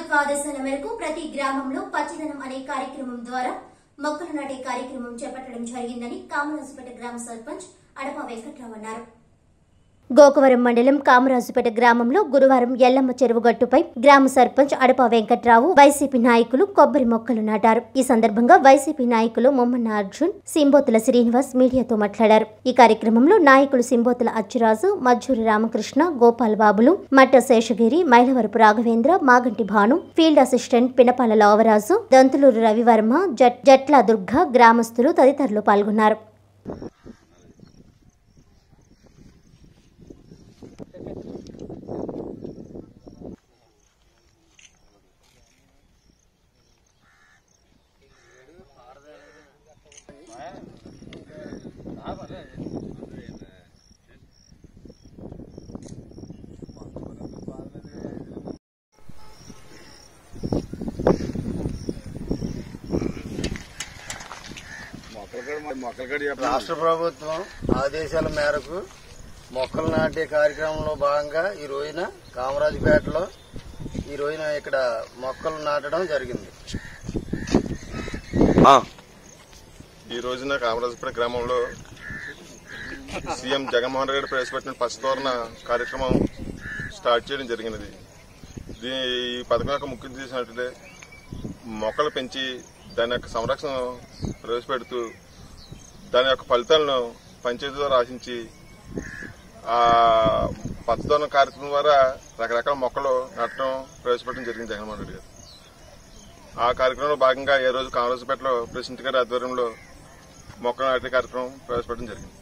యొక్క ఆదేశాల మేరకు ప్రతి గ్రామంలో పచ్చదనం అనే కార్యక్రమం ద్వారా మొక్కలు నాటే కార్యక్రమం చేపట్టడం జరిగిందని కామరాజుపేట గ్రామ సర్పంచ్ అడప వెంకట్రావు అన్నారు గోకవరం మండలం కామరాజుపేట గ్రామంలో గురువారం ఎల్లమ్మ చెరువు గట్టుపై గ్రామ సర్పంచ్ అడప వెంకట్రావు వైసీపీ నాయకులు కొబ్బరి మొక్కలు నాటారు ఈ సందర్భంగా వైసీపీ నాయకులు మొమ్మన్న అర్జున్ సింబోతుల శ్రీనివాస్ మీడియాతో మాట్లాడారు ఈ కార్యక్రమంలో నాయకులు సింబోతుల అచ్చురాజు మజ్జూరి రామకృష్ణ గోపాల్ బాబులు మట్ట శేషగిరి మైలవరపు రాఘవేంద్ర మాగంటి భాను ఫీల్డ్ అసిస్టెంట్ పినపాల లావరాజు దంతులూరు రవివర్మ జట్ జట్ల దుర్గ గ్రామస్తులు తదితరులు పాల్గొన్నారు రాష్ట్ర ప్రభుత్వం ఆదేశాల మేరకు మొక్కలు నాటే కార్యక్రమంలో భాగంగా ఈ రోజున కామరాజుపేటలో ఈ రోజున ఇక్కడ మొక్కలు నాటడం జరిగింది ఈ రోజున కామరాజపేట గ్రామంలో సీఎం జగన్మోహన్ రెడ్డి ప్రవేశపెట్టిన పచ్చతోరణ కార్యక్రమం స్టార్ట్ చేయడం జరిగినది దీని ఈ పథకం యొక్క ముఖ్య ఉద్దేశం ఏంటంటే మొక్కలు పెంచి దాని యొక్క సంరక్షణ ప్రవేశపెడుతూ దాని యొక్క ఫలితాలను పంచాయతీ ద్వారా ఆశించి ఆ పచ్చదోరణ కార్యక్రమం ద్వారా రకరకాల మొక్కలు నాటడం ప్రవేశపెట్టడం జరిగింది జగన్మోహన్ రెడ్డి గారు ఆ కార్యక్రమంలో భాగంగా ఈ రోజు కామరాజపేటలో ప్రెసిడెంట్ గారి ఆధ్వర్యంలో మొక్కలు నాటే కార్యక్రమం ప్రవేశపెట్టడం జరిగింది